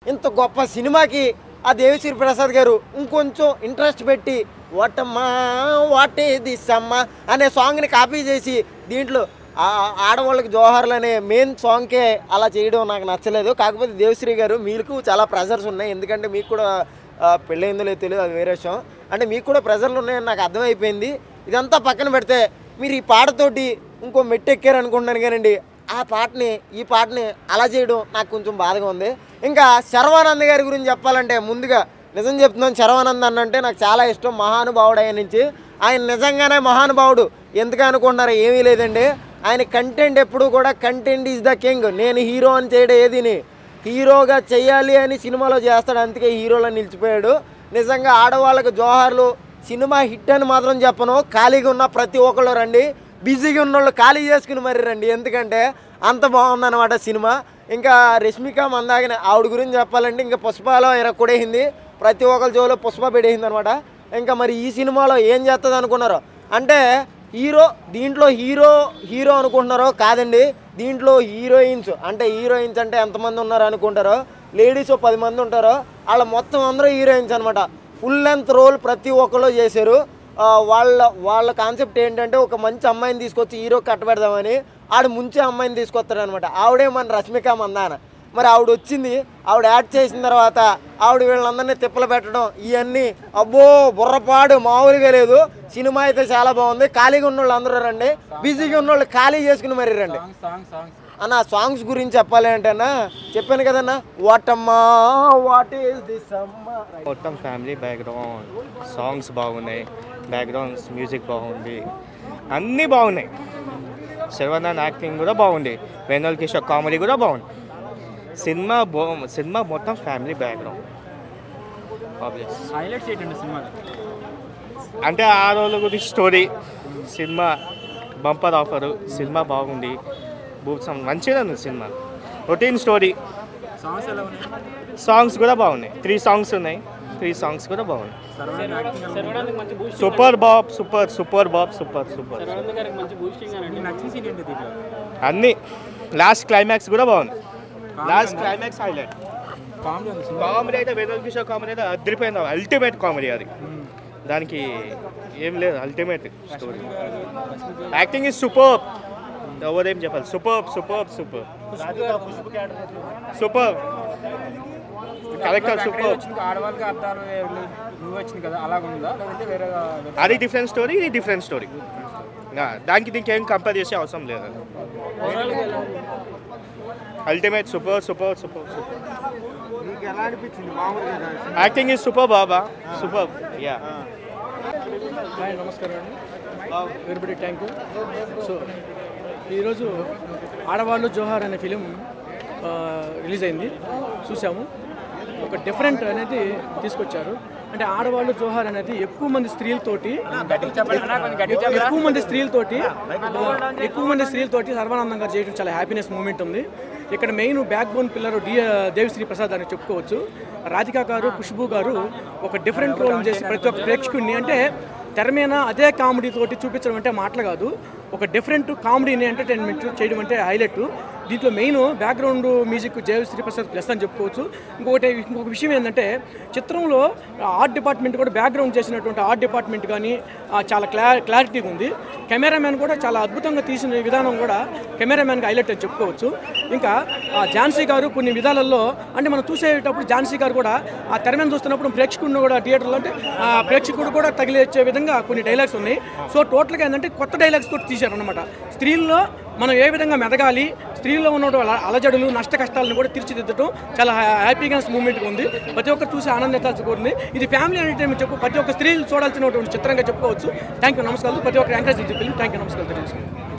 ఇంత గొప్ప సినిమాకి ఆ దేవిశ్రీ ప్రసాద్ గారు ఇంకొంచెం ఇంట్రెస్ట్ పెట్టి వాటమ్మా వాట్ దిస్ అమ్మ అనే సాంగ్ని కాపీ చేసి దీంట్లో ఆ ఆడవాళ్ళకి జోహార్లు అనే మెయిన్ సాంగ్కే అలా చేయడం నాకు నచ్చలేదు కాకపోతే దేవశ్రీ గారు మీకు చాలా ప్రెజర్స్ ఉన్నాయి ఎందుకంటే మీకు కూడా ఆ, పెళ్ళయిందో లేదో తెలియదు అది వేరే విషయం అంటే మీకు కూడా ప్రెజర్లు ఉన్నాయని నాకు అర్థమైపోయింది ఇదంతా పక్కన పెడితే మీరు ఈ పాటతోటి ఇంకో మెట్టు ఎక్కారు అనుకుంటున్నాను కానండి ఆ పాటని ఈ పాటని అలా చేయడం నాకు కొంచెం బాధగా ఉంది ఇంకా శర్వానంద్ గారి గురించి చెప్పాలంటే ముందుగా నిజం చెప్తున్నాను శర్వానంద్ అన్న అంటే నాకు చాలా ఇష్టం మహానుభావుడు ఆయన నుంచి ఆయన నిజంగానే మహానుభావుడు ఎందుకు అనుకుంటున్నారు ఏమీ లేదండి ఆయన కంటెంట్ ఎప్పుడు కూడా కంటెంట్ ఈజ్ ద కింగ్ నేను హీరో అని చేయడం ఏదిని హీరోగా చెయ్యాలి అని సినిమాలో చేస్తాడు అందుకే హీరోలో నిలిచిపోయాడు నిజంగా ఆడవాళ్ళకు జోహార్లు సినిమా హిట్ అని మాత్రం చెప్పను ఖాళీగా ఉన్న ప్రతి ఒక్కళ్ళు రండి బిజీగా ఉన్న వాళ్ళు ఖాళీ చేసుకుని మరి రండి ఎందుకంటే అంత బాగుందన్నమాట సినిమా ఇంకా రష్మిక మందాగిన ఆవిడ గురించి చెప్పాలంటే ఇంకా పుష్పలో కొడేసింది ప్రతి ఒక్కరి జోలో పుష్ప పెడేసింది అనమాట ఇంకా మరి ఈ సినిమాలో ఏం చేస్తుంది అనుకున్నారు అంటే హీరో దీంట్లో హీరో హీరో అనుకుంటున్నారో కాదండి దీంట్లో హీరోయిన్స్ అంటే హీరోయిన్స్ అంటే ఎంతమంది ఉన్నారు అనుకుంటారో లేడీస్ ఓ పది మంది ఉంటారో వాళ్ళ మొత్తం అందరూ హీరోయిన్స్ అనమాట ఫుల్ లెంత్ రోల్ ప్రతి ఒక్కరు చేశారు ఆ, వాళ్ళ వాళ్ళ కాన్సెప్ట్ ఏంటంటే ఒక మంచి అమ్మాయిని తీసుకొచ్చి హీరో కట్టబెడదామని ఆడు ముంచే అమ్మాయిని తీసుకొస్తాడు అనమాట ఆవిడే మన రష్మిక మందాన మరి ఆవిడ వచ్చింది ఆవిడ యాడ్ చేసిన తర్వాత ఆవిడ వీళ్ళందరినీ తిప్పలు పెట్టడం ఇవన్నీ అబ్బో బుర్రపాడు మామూలుగా లేదు సినిమా అయితే చాలా బాగుంది ఖాళీగా ఉన్న వాళ్ళు అందరూ రండి బిజీగా ఉన్న వాళ్ళు ఖాళీ చేసుకుని మరి రండి అన్న సాంగ్స్ గురించి చెప్పాలి అంటే అన్న చెప్పాను కదన్నా వాటమ్మా వాట్ ఈస్ దిస్ అమ్మా మొత్తం ఫ్యామిలీ బ్యాక్గ్రౌండ్ సాంగ్స్ బాగున్నాయి బ్యాక్గ్రౌండ్స్ మ్యూజిక్ బాగుంది అన్నీ బాగున్నాయి శర్వనాథ్ యాక్టింగ్ కూడా బాగుంది వెన్నెల కిషోర్ కామెడీ కూడా బాగుంది సినిమా బో సినిమా మొత్తం ఫ్యామిలీ బ్యాక్గ్రౌండ్ ఆబ్వియస్ హైలైట్స్ ఏంటండి సినిమాలో అంటే ఆ రోజుల గురించి స్టోరీ సినిమా బంపర్ ఆఫరు సినిమా బాగుంది భూసం మంచిగా ఉంది సినిమా రొటీన్ స్టోరీ సాంగ్స్ ఎలా ఉన్నాయి సాంగ్స్ కూడా బాగున్నాయి త్రీ సాంగ్స్ ఉన్నాయి త్రీ సాంగ్స్ కూడా బాగున్నాయి సర్వనాథ్ యాక్టింగ్ ఎలా ఉంది? సూపర్ బాబ్ సూపర్ సూపర్ బాబ్ సూపర్ సూపర్ మీకు నచ్చిన సీన్ ఏంటి దీంట్లో అన్నీ లాస్ట్ క్లైమాక్స్ కూడా బాగుంది లాస్ట్ క్లైమాక్స్ హైలైట్ కామెడీ ఉంది సినిమా కామెడీ అయితే వేదల్ కిషోర్ కామెడీ అయితే అదిరిపోయింది అల్టిమేట్ కామెడీ అది దానికి ఏం లేదు ultimate story acting is super ఎవరేం చెప్పాలి super super super super character super వచ్చింది ఆడవాళ్ళకి అర్థాలు నువ్వు వచ్చింది కదా అలాగ ఉందా లేదంటే వేరే అది డిఫరెంట్ స్టోరీ ఇది డిఫరెంట్ స్టోరీ దానికి దీనికి ఏం కంపేర్ చేసే అవసరం లేదు ultimate super super super super మీకు ఎలా అనిపించింది మామూలుగా యాక్టింగ్ ఇస్ సూపర్ బాబా సూపర్ యా హాయ్ నమస్కారం అండి వెరిబడి థ్యాంక్ యూ సో ఈరోజు ఆడవాళ్ళు జోహార్ అనే ఫిలిం ఆ, రిలీజ్ అయింది చూసాము ఒక డిఫరెంట్ అనేది తీసుకొచ్చారు అంటే ఆడవాళ్ళు జోహార్ అనేది ఎక్కువ మంది స్త్రీలతోటి ఎక్కువ మంది స్త్రీలతోటి ఎక్కువ మంది స్త్రీలతోటి సర్వానందం గారు చేయడం చాలా హ్యాపీనెస్ మూమెంట్ ఉంది ఇక్కడ మెయిన్ బ్యాక్ బోన్ పిల్లర్ డి దేవిశ్రీ ప్రసాద్ అని చెప్పుకోవచ్చు రాధికా గారు ఖుష్బు గారు ఒక డిఫరెంట్ రోల్ చేసి ప్రతి ఒక్క ప్రేక్షకుడిని అంటే తెర మీద అదే కామెడీ తోటి చూపించడం అంటే మాటలు కాదు ఒక డిఫరెంట్ కామెడీని ఎంటర్టైన్మెంట్ చేయడం అంటే హైలైట్ దీంట్లో main background music Jaya Sriprasad plus అని చెప్పుకోవచ్చు ఇంకొకటి ఇంకొక విషయం ఏంటంటే చిత్రంలో ఆర్ట్ డిపార్ట్మెంట్ కూడా బ్యాక్గ్రౌండ్ చేసినటువంటి ఆర్ట్ డిపార్ట్మెంట్ కానీ ఆ, చాలా క్లా క్లారిటీగా ఉంది కెమెరామ్యాన్ కూడా చాలా అద్భుతంగా తీసిన విధానం కూడా కెమెరామ్యాన్కి హైలైట్ అని చెప్పుకోవచ్చు ఇంకా ఆ, ఝాన్సీ గారు కొన్ని విధాలలో అంటే మనం చూసేటప్పుడు ఝాన్సీ గారు కూడా ఆ తెర మీద చూస్తున్నప్పుడు ప్రేక్షకుడిని కూడా థియేటర్లో అంటే ఆ ప్రేక్షకుడు కూడా తగిలేచ్చే విధంగా కొన్ని డైలాగ్స్ ఉన్నాయి సో టోటల్గా ఏంటంటే కొత్త డైలాగ్స్ తోటి తీశారనమాట స్త్రీల్లో మనం ఏ విధంగా మెదగాలి స్త్రీల్లో ఉన్న అలజడులు నష్ట కష్టాలను కూడా తీర్చిదిద్దడం చాలా హ్యాపీగా మూమెంట్గా ఉంది ప్రతి ఒక్కరు చూసి ఆనందించాల్సి కోరింది ఇది ఫ్యామిలీ ఎంటర్టైన్మెంట్ చెప్పు ప్రతి ఒక్క స్త్రీలు చూడాల్సినటువంటి చిత్రంగా చెప్పుకోవచ్చు థ్యాంక్ యూ నమస్కారం ప్రతి ఒక్కరు ఎంకరేజ్ ఫిల్మ్ థ్యాంక్ యూ నమస్కారం తెలియజేసుకుంటాం